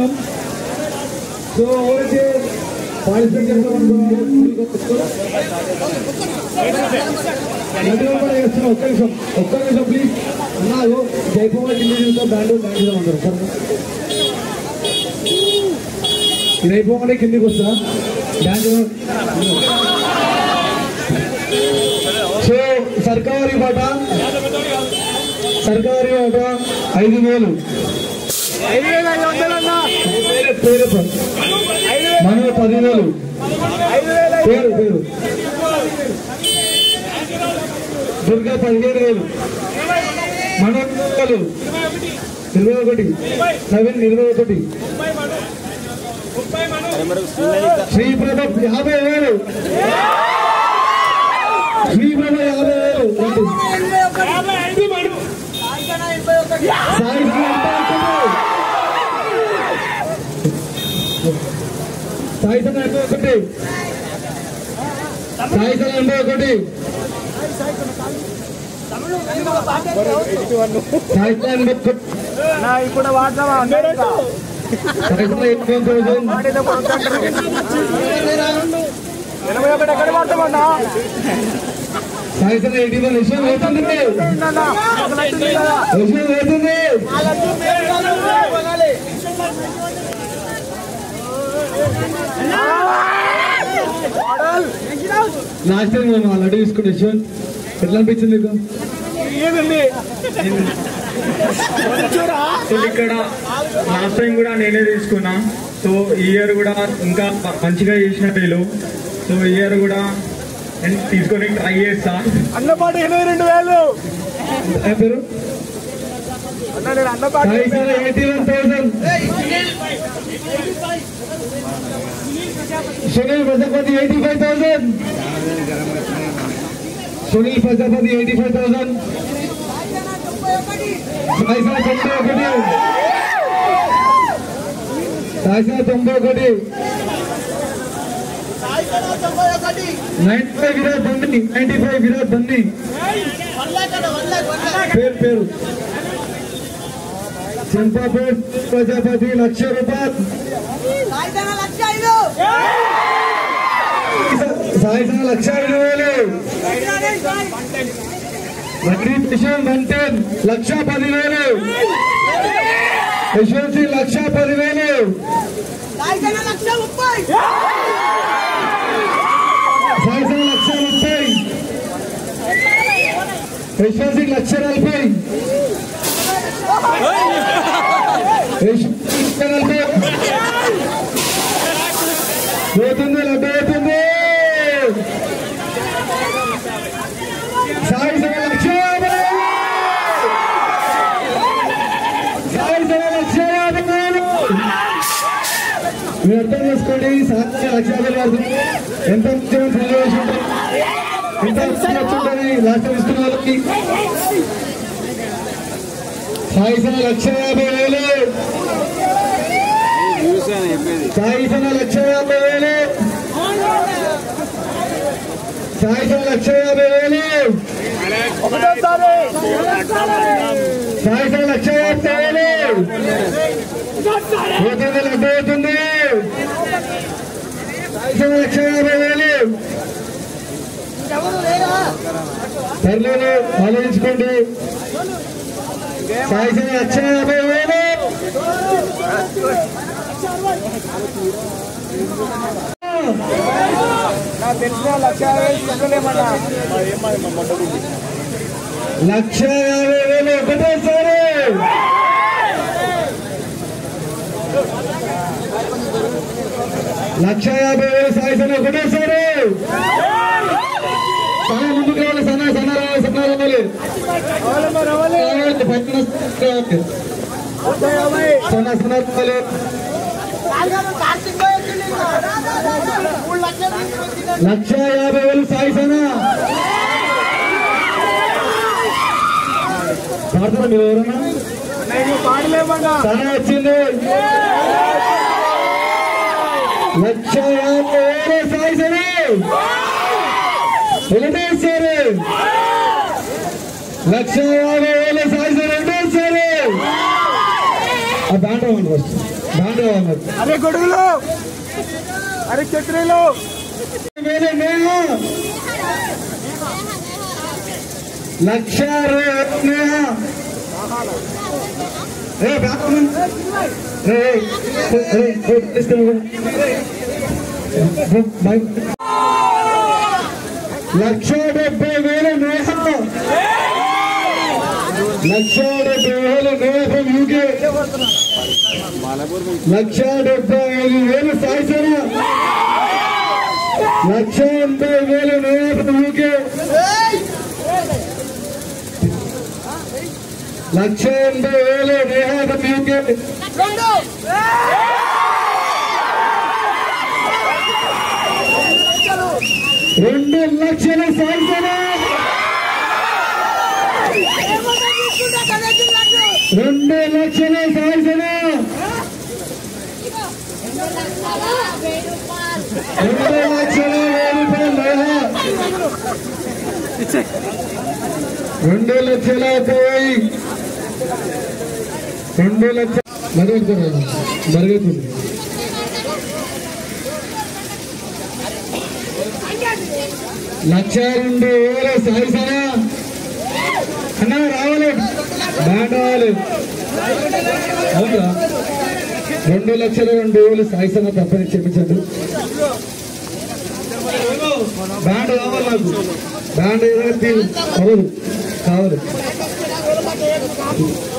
మండలం సో ఎవరైతే పార్టిసిపేట్ చేస్తున్నా ఒక్క నిమిషం ఒక్క నిమిషం ప్లీజ్ అన్నారు జైపూర్ ఢిల్లీ బ్యాండ్ డాన్స్ చేద్దాం అందరూ ఇది అయిపోగానే కిందికి వస్తా డాన్స్ సో సర్కారీ పాట సర్కారీ పాట ఐదు వేలు పేరు పేరు మన పదివేలు పేరు పేరు దుర్గా పదిహేను వేలు మన వేలు ఇరవై ఒకటి సెవెన్ ఇరవై ఒకటి శ్రీప్రభ యాభై వేలు శ్రీప్రభ యాభై వేలు ఒకటి. సాయి శ్రీ ఎనభై ఒకటి. సాయి సన ఎనభై ఒకటి సాయి సన ఎనభై ఒకటి ఇప్పుడు వాడతావా సాయి సన ఎనభై థౌసండ్ ఎనభై ఒకటి ఎక్కడ వాడతామన్నా సాయి సన ఎయిటీ వన్ విషయం అవుతుంది విషయం అవుతుంది లాస్ట్ టైం మేము ఆల్రెడీ తీసుకున్న విషయం ఎట్లా అనిపించింది మీకు సో ఇక్కడ లాస్ట్ టైం కూడా నేనే తీసుకున్నా సో ఈ ఇయర్ కూడా ఇంకా మంచిగా చేసిన వీళ్ళు సో ఈ ఇయర్ కూడా నేను తీసుకొని ట్రై చేస్తా అన్నపాటు ఎనభై రెండు వేలు ఏం పేరు అన్న నేను అన్నపాటు సాయి సన eighty one thousand Sunil Prajapati eighty five thousand Sunil Prajapati eighty five thousand సాయిసా తొంభై ఒకటి సాయిసా తొంభై ఒకటి నైన్టీ ఫైవ్ విరాట్ బండి నైన్టీ ఫైవ్ విరాట్ బండి పేరు పేరు చంపాపేట్ ప్రజాపతి లక్ష రూపాయలు సాయిసా లక్ష ఐదు వేలు వడ్డీ కిషన్ వంటేన్ లక్ష పదివేలు యశ్వంత్ సింగ్ లక్ష పదివేలు సాయిసా లక్ష ముప్పై యశ్వంత్ సింగ్ లక్ష నలభై యశ్వంత్ సింగ్ లక్ష నలభై పోతుంది లడ్డు అవుతుంది సాయి సభ లక్ష యాభై సాయి సభ లక్ష యాభై వేలు మీరు అర్థం చేసుకోండి సాయి లక్ష యాభై పడుతుంది ఎంత ముఖ్యమైన సన్నివేశం ఉంటుంది ఎంత ముఖ్యం వచ్చింటుంది లాస్ట్ ఇస్తున్న వాళ్ళకి సాయి సభ లక్ష యాభై వేలు సాయి సభ లక్ష యాభై వేలు సాయి సభ లక్ష యాభై వేలు ఒకటోసారి సాయి సభ లక్ష యాభై వేలు పోతుంది లడ్డు అవుతుంది సాయి సభ లక్ష యాభై వేలు సర్లేదు ఆలోచించుకోండి సాయి సభ లక్ష యాభై వేలు నాకు తెలిసిన లక్ష యాభై వేలు చెప్పలేమన్నా లక్ష యాభై వేలు ఒకటేసారి లక్ష యాభై వేలు సాయిసన ఒకటేసారి సన్న ముందుకు రావాలి సన్న సన్న రావాలి సన్న రావాలి రావాలమ్మా రావాలి రావాలి, పక్కన రావాలి. యాభై సన్న సన్న రావాలి లక్ష యాభై వేలు సాయిసన పాడతారా మీరు ఎవరన్నా నేను పాడలేమన్నా సన వచ్చింది లక్ష యాభై వేలు సాయిసన ఒకటేసారి లక్ష యాభై వేలు సాయిసన ఒకటేసారి ఆ బ్యాండ్ రావాలి ఫస్ట్ బ్యాండ్ రావాలి నాకు. అరే గొడుగులు అరే చక్రీలు వేల నేల లక్ష రే- నేల ఏ బ్యాట్మన్ ఏ ఏ ఏ తీసుకుని లక్ష డెబ్బై వేల నేహ లక్ష డెబ్బై వేల నేహ యూకే లక్ష డెబ్బై ఐదు వేలు సాయిసేన లక్ష ఎనభై వేలు నేహ యూకే లక్ష ఎనభై వేలు నేహ యూకే రెండు లక్షల సాయిసేన రెండు లక్షల సాయిసేన రెండు లక్షల వెయ్యి రూపాయలు నేహ రెండు లక్షల పోయి రెండు లక్ష మరుగుతుంది మరుగుతుంది లక్ష రెండు వేల సాయిసనా అన్నా రావాలి బ్యాండ్ రావాలి అవునా రెండు లక్షల రెండు వేలు సాయిసన తప్పని క్షమించండి బ్యాండ్ కావాలి నాకు బ్యాండ్ ఏదైతే కావాలి కావాలి